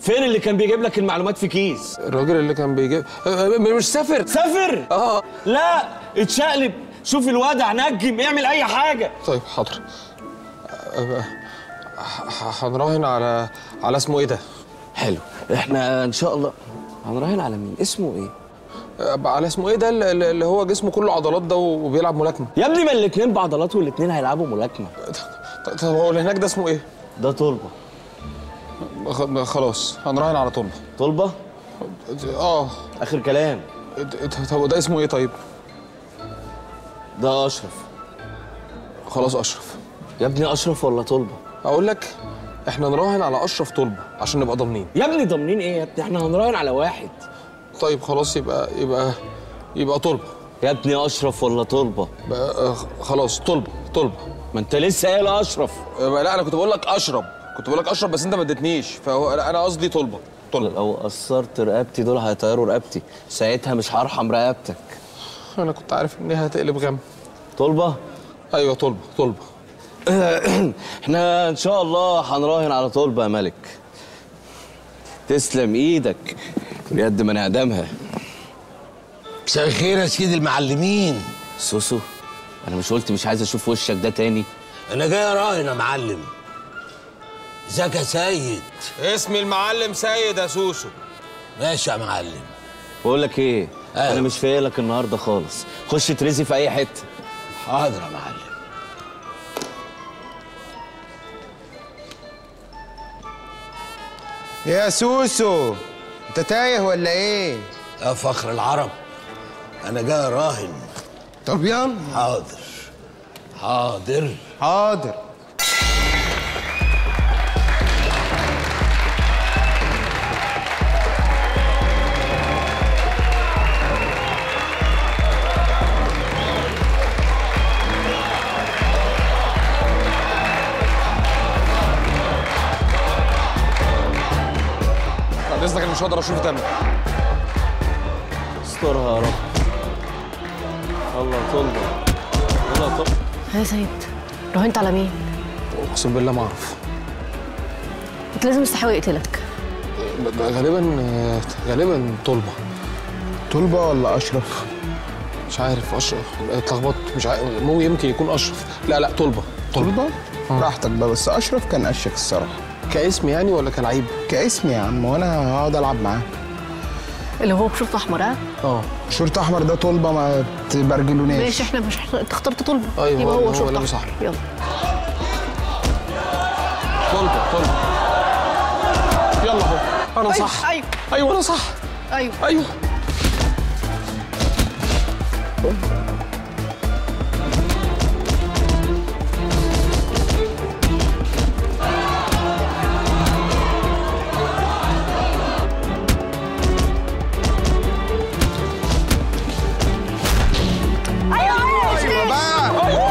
فين اللي كان بيجيب لك المعلومات في كيس الراجل اللي كان بيجيب آه، آه، مش سافر سافر اه لا اتشقلب شوف الوضع نجم اعمل اي حاجه طيب حاضر آه، ح- ح- هنراهن على على اسمه ايه ده؟ حلو احنا ان شاء الله هنراهن على مين اسمه ايه آه، على اسمه ايه ده اللي اللي هو جسمه كله عضلات ده وبيلعب ملاكمه يا ابني ما الاتنين بعضلات والاتنين هيلعبوا ملاكمه طب طب هو اللي هناك ده اسمه ايه؟ ده طلبه خ- خلاص هنراهن على طلبه طلبه اه اخر كلام طب ده اسمه ايه طيب؟ ده اشرف خلاص اشرف يا ابني اشرف ولا طلبه اقول لك احنا نراهن على اشرف طلبه عشان نبقى ضامنين يا ابني ضامنين ايه يا ابني احنا هنراهن على واحد طيب خلاص يبقى يبقى يبقى طلبه يا ابني اشرف ولا طلبه بقى آه، خلاص طلبه طلبه ما انت لسه قايل اشرف آه، لا انا كنت بقول لك اشرب كنت بقول لك اشرب بس انت ما اديتنيش فهو لا، انا قصدي طلبه طلبه لو قصرت رقبتي دول هيطيروا رقبتي ساعتها مش هرحم رقبتك انا كنت عارف ان هي هتقلب غم طلبه ايوه طلبه طلبه احنا ان شاء الله هنراهن على طلبه يا ملك تسلم ايدك بجد ما نعدمها مساء الخير يا سيدي المعلمين سوسو انا مش قلت مش عايز اشوف وشك ده تاني انا جاي اراهن يا معلم ازيك يا سيد اسم المعلم سيد يا سوسو ماشي يا معلم بقول لك ايه أيوة. انا مش فايق لك النهارده خالص خش ترزي في اي حته حاضر يا معلم يا سوسو انت تايه ولا ايه يا فخر العرب انا جاي اراهن طب يلا حاضر حاضر حاضر بعد اذنك انا مش هقدر اشوف تاني استرها يا رب الله طلبه الله طلبه يا سيد راهنت على مين؟ اقسم بالله ما اعرف انت لازم مستحاول يقتلك غالبا آه، غالبا طلبه طلبه ولا اشرف مش عارف اشرف اتلخبطت مش عارف مو يمكن يكون اشرف لا لا طلبه طلبه براحتك بقى بس اشرف كان اشك الصراحه كاسم يعني ولا كلعيب؟ كاسم يا عم وانا هقعد العب معاه اللي هو بشرط احمر ها؟ اه شرط احمر ده طلبه ما تبرجلوناش ماشي احنا مش انت اخترت طلبه أيوة، يبقى هو هو شرط لابس احمر أحمر. يلا طلبه طلبه يلا اهو انا صح ايوه ايوه انا صح ايوه ايوه